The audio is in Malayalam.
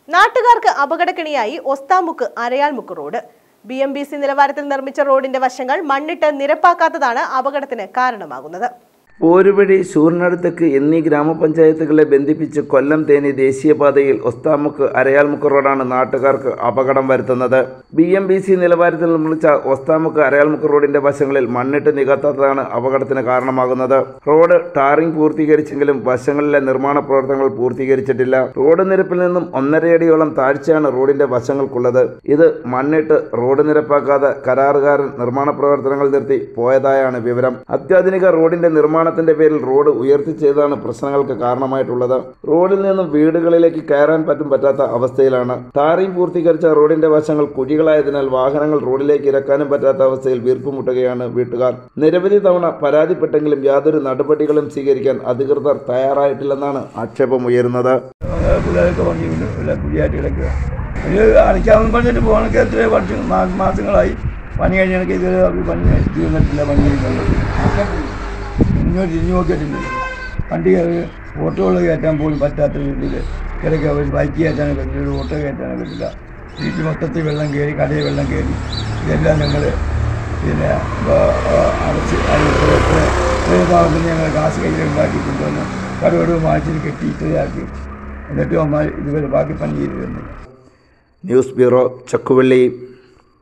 നാട്ടുകാർക്ക് അപകടക്കെണിയായി Osthamukku Arayalmukku road B M B C നിലവാരത്തിൽ നിർമ്മിച്ച റോഡിന്റെ വശങ്ങൾ മണ്ണിട്ട് നിരപ്പാക്കാത്തതാണ് അപകടത്തിന് കാരണമാകുന്നത് പോരുവഴി ശൂറിനടുത്തേക്ക് എന്നീ ഗ്രാമപഞ്ചായത്തുകളെ ബന്ധിപ്പിച്ച് കൊല്ലം തേനി ദേശീയപാതയിൽ ഒസ്താമുക്ക് അരയാൽമുക്ക് റോഡാണ് നാട്ടുകാർക്ക് അപകടം വരുത്തുന്നത് ബി എം ബി സി നിലവാരത്തിൽ നിർമ്മിച്ച ഒസ്താമുക്ക് അരയാൽമുക്ക് റോഡിന്റെ വശങ്ങളിൽ മണ്ണിട്ട് നികത്താത്തതാണ് അപകടത്തിന് കാരണമാകുന്നത് റോഡ് ടാറിംഗ് പൂർത്തീകരിച്ചെങ്കിലും വശങ്ങളിലെ നിർമ്മാണ പ്രവർത്തനങ്ങൾ പൂർത്തീകരിച്ചിട്ടില്ല റോഡ് നിരപ്പിൽ നിന്നും ഒന്നരയടിയോളം താഴ്ചയാണ് റോഡിന്റെ വശങ്ങൾക്കുള്ളത് ഇത് മണ്ണിട്ട് റോഡ് നിരപ്പാക്കാതെ കരാറുകാരൻ നിർമ്മാണ പ്രവർത്തനങ്ങൾ നിർത്തി പോയതായാണ് വിവരം അത്യാധുനിക റോഡിന്റെ നിർമ്മാണത്തിന്റെ പേരിൽ റോഡ് ഉയർത്തി ചെയ്തതാണ് പ്രശ്നങ്ങൾക്ക് കാരണമായിട്ടുള്ളത് റോഡിൽ നിന്നും വീടുകളിലേക്ക് കയറാൻ പറ്റും പറ്റാത്ത അവസ്ഥയിലാണ് ടാറിംഗ് പൂർത്തീകരിച്ച റോഡിന്റെ വശങ്ങൾ കുഴികളായതിനാൽ വാഹനങ്ങൾ റോഡിലേക്ക് ഇറക്കാനും പറ്റാത്ത അവസ്ഥയിൽ വീർപ്പുമുട്ടുകയാണ് വീട്ടുകാർ നിരവധി തവണ പരാതിപ്പെട്ടെങ്കിലും യാതൊരു നടപടികളും സ്വീകരിക്കാൻ അധികൃതർ തയ്യാറായിട്ടില്ലെന്നാണ് ആക്ഷേപം ഉയരുന്നത് പിള്ളേരൊക്കെ പണിയുണ്ട് എല്ലാം കുഴിയായിട്ട് കിടക്കുക ഇത് അടിക്കാമെന്ന് പറഞ്ഞിട്ട് പോകണക്ക് എത്ര വർഷം മാ- മാസങ്ങളായി പണി കഴിഞ്ഞാൽ ഇതുവരെ അവർ പണി തീർന്നിട്ടില്ല പണി കഴിക്കുന്നത് ഇങ്ങോട്ട് തിരിഞ്ഞു നോക്കിയിട്ടില്ല വണ്ടി കയറി ഓട്ടോകൾ കയറ്റാൻ പോലും പറ്റാത്ത രീതിയിൽ കിടക്കുക ഒരു ബൈക്ക് കയറ്റാനേ പറ്റില്ല ഒരു ഓട്ടോ കയറ്റാനേ പറ്റില്ല വീട്ടിൽ മൊത്തത്തിൽ വെള്ളം കയറി കടയിൽ വെള്ളം കയറി ഇതെല്ലാം ഞങ്ങൾ പിന്നെ ആ, ആ, അടച്ച് അതിന് ഭാഗത്തിന് ഞങ്ങൾ കാശ് കയ്യിൽ ഉണ്ടാക്കി കൊണ്ടുവന്ന് കടയോട് മാറ്റി കെട്ടി ഇത്രയാക്കി എന്നിട്ടും അമ്മ ഇതുവരെ ബാക്കി പണി ചെയ്തു തരുന്നില്ല ന്യൂസ് ബ്യൂറോ ചക്കുവള്ളി